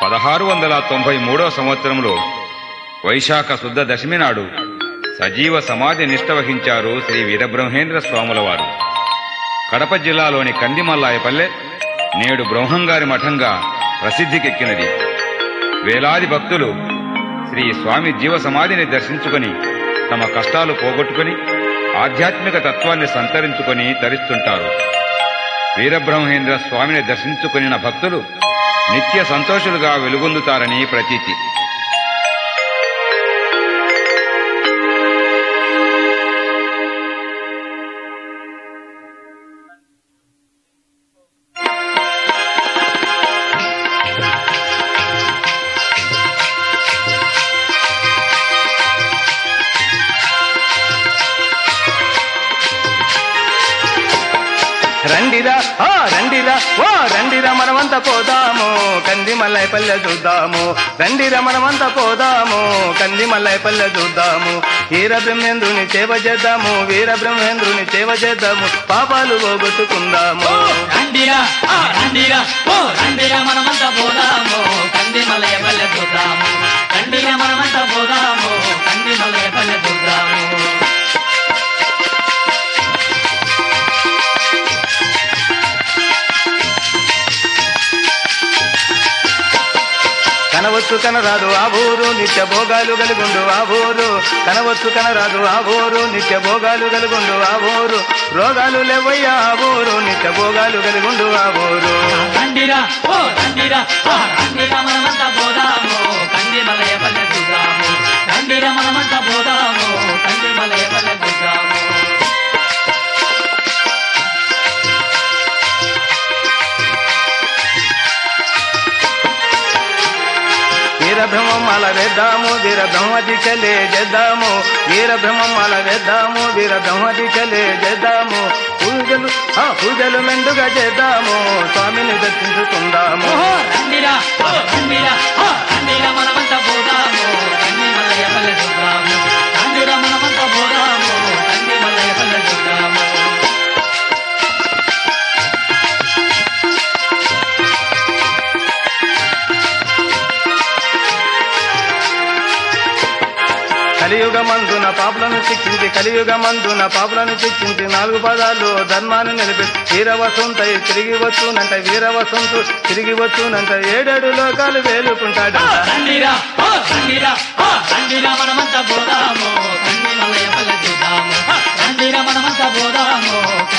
పదహారు వందల తొంభై మూడో సంవత్సరంలో వైశాఖ శుద్ధ దశమి నాడు సజీవ సమాధి నిష్ట వహించారు శ్రీ వీరబ్రహ్మేంద్ర స్వాముల వారు కడప జిల్లాలోని కందిమల్లాయపల్లె నేడు బ్రహ్మంగారి మఠంగా ప్రసిద్ధికెక్కినది వేలాది భక్తులు శ్రీ స్వామి జీవ సమాధిని దర్శించుకొని తమ కష్టాలు పోగొట్టుకొని ఆధ్యాత్మిక తత్వాన్ని సంతరించుకొని తరిస్తుంటారు వీరబ్రహ్మేంద్ర స్వామిని దర్శించుకొనిన భక్తులు నిత్య సంతోషులుగా వెలుగొందుతారని ప్రతీతి రండిరా ఆ రండిరా ఓ రండిరా మనమంతా పోదాము కంది మల్లయ్య పల్లె చూద్దాము రండిరా మనమంతా పోదాము కంది మల్లయ్య పల్లె చూద్దాము వీర బ్రహ్మేంద్రుని సేవ చేద్దాము వీర బ్రహ్మేంద్రుని సేవ చేద్దాము పాపాలు పోగొట్టుకుందాము రండిరా ఆ రండిరా ఓ రండిరా మనమంతా పోదాము కంది మలయ పల్లె చూద్దాము రండిరా మనమంతా పోదాము కంది మలయ పల్లె చూద్దాము కనవచ్చు కనరాదు ఆ ఊరు నిత్య భోగాలు గలుగుండు ఆ ఊరు కనవచ్చు కనరాదు ఆ ఊరు నిత్య భోగాలు గలుగుండు ఆ ఊరు రోగాలు లేవయ్యా ఆ ఊరు నిత్య భోగాలు గలుగుండు ఆ ఊరు రండిరా ఓ రండిరా ఆ రండిరా మనమంతా పోదాము కంది మలయ పల్లె చూద్దాము రండిరా మనమంతా పోదాము కంది మలయ పల్లె చూద్దాము వీర బ్రహ్మమాల వేద్దాము వీర బ్రహ్మ దీక్షలే చేద్దాము వీర బ్రహ్మమాల వేద్దాము వీర బ్రహ్మ దీక్షలే చేద్దాము పూజలు ఆ పూజలు మెండుగా చేద్దాము స్వామిని దర్శించుకుందాము ఓహో రండిరా ఓ రండిరా ఓ రండిరా మనమంతా పోదాము కంది మలయ పల్లె చూద్దాము రండిరా మనమంతా పోదాము కంది మలయ పల్లె చూద్దాము కలియుగ మందున పాపులను శిక్షించి కలియుగ మందున పాపులను శిక్షించి నాలుగు పదాలు ధర్మాన్ని నిలిపి వీరవసంత తిరిగి వచ్చునంట వీరవసంతు తిరిగి వచ్చునంట ఏడేడు లోకాలు వేలుకుంటాడు రండిరా ఓ రండిరా ఓ రండిరా మనమంతా పోదాము కంది మలయ పల్లె చూద్దాము రండిరా మనమంతా పోదాము